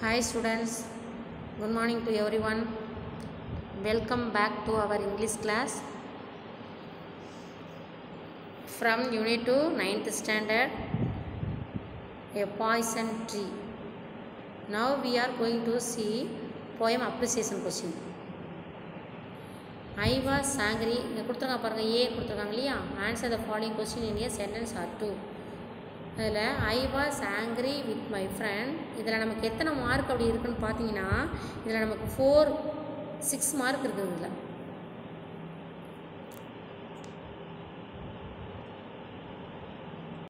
Hi students, good morning to everyone. Welcome back to our English class from Unit 2, 9th standard, A Poison Tree. Now we are going to see poem appreciation question. I was angry இங்கே கொடுத்துருக்காங்க பாருங்கள் A கொடுத்துருக்காங்க இல்லையா answer the following question in a sentence or two அதில் I was angry with my friend இதில் நமக்கு எத்தனை mark அப்படி இருக்குன்னு பார்த்தீங்கன்னா இதில் நமக்கு ஃபோர் சிக்ஸ் மார்க் இருக்குது இதில்